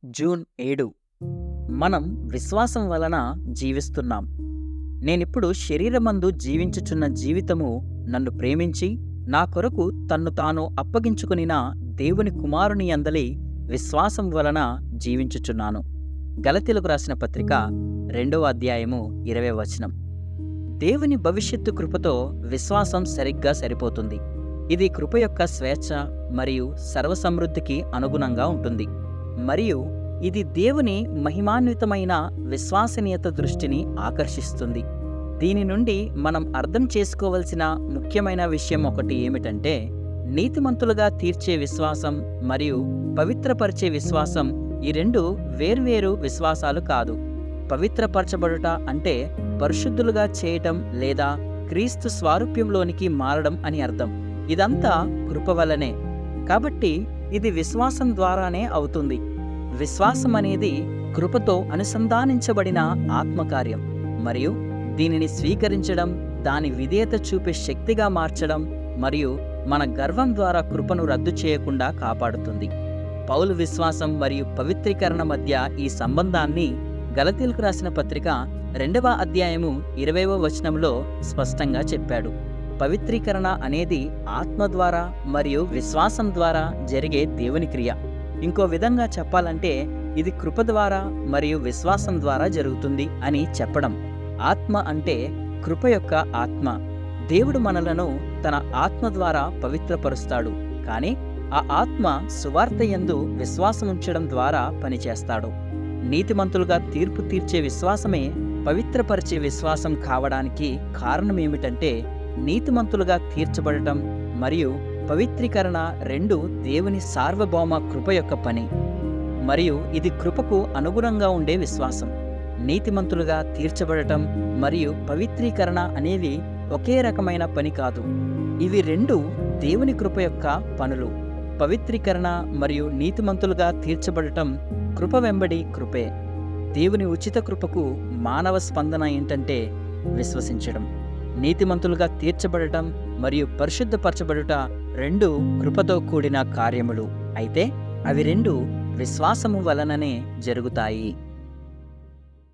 June ఏడు మనం విశ్వాసం వలన జీవిస్తున్నాం నేనిప్పుడు శరీరమందు జీవించుచున్న జీవితము నన్ను ప్రేమించి నా కొరకు తన్ను తాను అప్పగించుకునిన దేవుని కుమారుని అందలి విశ్వాసం వలన జీవించుచున్నాను గలతీలకు రాసిన పత్రిక రెండవ అధ్యాయము ఇరవై వచనం దేవుని భవిష్యత్తు కృపతో విశ్వాసం సరిగ్గా సరిపోతుంది ఇది కృప యొక్క స్వేచ్ఛ మరియు సర్వసమృద్ధికి అనుగుణంగా ఉంటుంది మరియు ఇది దేవుని మహిమాన్వితమైన విశ్వసనీయత దృష్టిని ఆకర్షిస్తుంది దీని నుండి మనం అర్థం చేసుకోవలసిన ముఖ్యమైన విషయం ఒకటి ఏమిటంటే నీతిమంతులుగా తీర్చే విశ్వాసం మరియు పవిత్రపరిచే విశ్వాసం ఈ రెండు వేర్వేరు విశ్వాసాలు కాదు పవిత్రపరచబడుట అంటే పరిశుద్ధులుగా చేయటం లేదా క్రీస్తు స్వారూప్యంలోనికి మారడం అని అర్థం ఇదంతా కృప వల్లనే కాబట్టి ఇది విశ్వాసం ద్వారానే అవుతుంది విశ్వాసం అనేది కృపతో అనుసంధానించబడిన ఆత్మకార్యం మరియు దీనిని స్వీకరించడం దాని విధేయత చూపే శక్తిగా మార్చడం మరియు మన గర్వం ద్వారా కృపను రద్దు చేయకుండా కాపాడుతుంది పౌలు విశ్వాసం మరియు పవిత్రీకరణ మధ్య ఈ సంబంధాన్ని గలతీలకు రాసిన పత్రిక రెండవ అధ్యాయము ఇరవైవ వచనంలో స్పష్టంగా చెప్పాడు పవిత్రీకరణ అనేది ఆత్మ ద్వారా మరియు విశ్వాసం ద్వారా జరిగే దేవుని క్రియ ఇంకో విధంగా చెప్పాలంటే ఇది కృప ద్వారా మరియు విశ్వాసం ద్వారా జరుగుతుంది అని చెప్పడం ఆత్మ అంటే కృప యొక్క ఆత్మ దేవుడు మనలను తన ఆత్మ ద్వారా పవిత్రపరుస్తాడు కానీ ఆ ఆత్మ సువార్త యందు విశ్వాసం ఉంచడం ద్వారా పనిచేస్తాడు నీతిమంతులుగా తీర్పు తీర్చే విశ్వాసమే పవిత్రపరిచే విశ్వాసం కావడానికి కారణమేమిటంటే నీతిమంతులుగా తీర్చబడటం మరియు పవిత్రీకరణ రెండు దేవుని సార్వభౌమ కృప యొక్క పని మరియు ఇది కృపకు అనుగుణంగా ఉండే విశ్వాసం నీతిమంతులుగా తీర్చబడటం మరియు పవిత్రీకరణ అనేవి ఒకే రకమైన పని కాదు ఇవి రెండు దేవుని కృప యొక్క పనులు పవిత్రీకరణ మరియు నీతిమంతులుగా తీర్చబడటం కృప వెంబడి కృపే దేవుని ఉచిత కృపకు మానవ స్పందన ఏంటంటే విశ్వసించడం నీతిమంతులుగా తీర్చబడటం మరియు పరిశుద్ధపరచబడుట రెండు కృపతో కూడిన కార్యములు అయితే అవి రెండు విశ్వాసము వలననే జరుగుతాయి